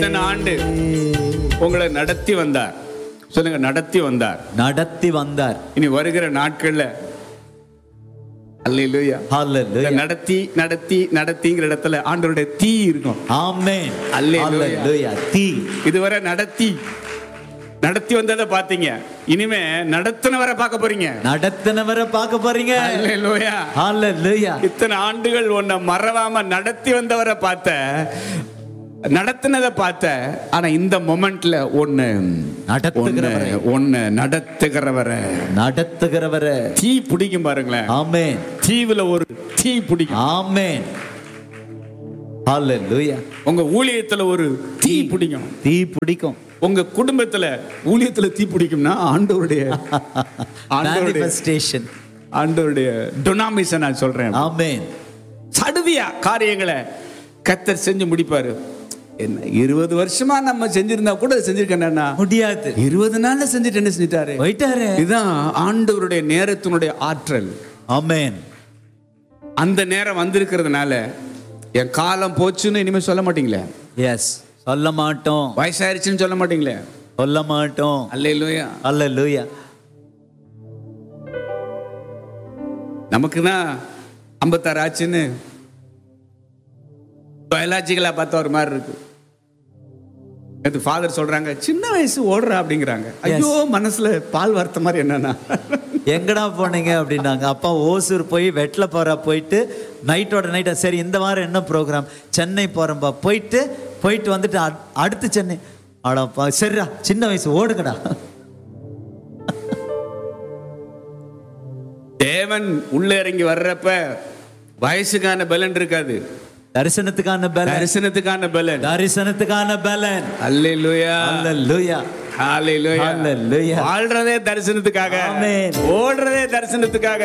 இத்தனை ஆண்டு உங்களை நடத்தி வந்தார் சொல்லுங்க நடத்தி வந்தார் நடத்தி வந்தார் இனி வருகிற நாட்கள்ல அல்லேலூயா இந்த ஹalleluya நடத்தி நடத்தி நடத்திங்கிற இடத்துல ஆண்டவருடைய தீ இருக்கும் ஆமென் அல்லேலூயா. ஹalleluya தீ இதுவரை நடத்தி நடத்தி வந்ததை பாத்தீங்க இனிமே நடத்தினவரை பார்க்க போறீங்க நடத்தினவரை பார்க்க போறீங்க அல்லேலூயா ஹalleluya இத்தனை ஆண்டுகள் உன்னை மறவாம நடத்தி வந்தவரை பார்த்த நடத்தினதை பார்த்த ஆனா இந்த மொமெண்ட்ல ஒண்ணு நடத்துகிறவரை. ஒண்ணு- ஒண்ணு நடத்துகிறவரை நடத்துகிறவரை தீ பிடிக்கும் பாருங்களேன் ஆமென் தீவுல ஒரு தீ பிடிக்கும் ஆமென் ஹalleluya உங்க ஊழியத்துல ஒரு தீ பிடிக்கும் தீ பிடிக்கும் உங்க குடும்பத்துல ஊழியத்துல தீ பிடிக்கும்னா ஆண்டவருடைய ஆண்டவருடைய manifestation ஆண்டவருடைய டொனாமிஸை நான் சொல்றேன் ஆமென் சடுதியா காரியங்களை கத்தர் செஞ்சு முடிப்பாரு என்ன இருபது வருஷமா நம்ம செஞ்சிருந்தா கூட செஞ்சிருக்கேன்னா முடியாது இருபது நாள்ல செஞ்சுட்டு என்ன செஞ்சிட்டாரு போயிட்டாரு இதுதான் ஆண்டவருடைய நேரத்தினுடைய ஆற்றல் ஆமென் அந்த நேரம் வந்திருக்கிறதுனால என் காலம் போச்சுன்னு இனிமே சொல்ல மாட்டீங்களே எஸ் சொல்ல மாட்டோம் வயசாயிருச்சுன்னு சொல்ல மாட்டீங்களே சொல்ல மாட்டோம் அல்லேலூயா ஹalleluya நமக்கு தான் ஐம்பத்தாறு ஆச்சுன்னு பயாலஜிக்கலா பார்த்தா ஒரு மாதிரி இருக்கு நேத்து ஃபாதர் சொல்றாங்க சின்ன வயசு ஓடுறா அப்படிங்கிறாங்க ஐயோ மனசுல பால் வார்த்த மாதிரி என்னன்னா எங்கடா போனீங்க அப்படின்னாங்க அப்பா ஓசூர் போய் வெட்டில போறா போயிட்டு நைட்டோட நைட்டா சரி இந்த வாரம் என்ன ப்ரோக்ராம் சென்னை போறேன்பா போயிட்டு போயிட்டு வந்துட்டு அட்- அடுத்து சென்னை அடப்பா சரிடா சின்ன வயசு ஓடுங்கடா தேவன் உள்ள இறங்கி வர்றப்ப வயசுக்கான பலன் இருக்காது தரிசனத்துக்கான பலன் தரிசனத்துக்கான பலன் தரிசனத்துக்கான பலன் அல்லேலூயா ஹalleluya ஹalleluya Hallelujah. வாழ்றதே தரிசனத்துக்காக Amen. ஓடுறதே தரிசனத்துக்காக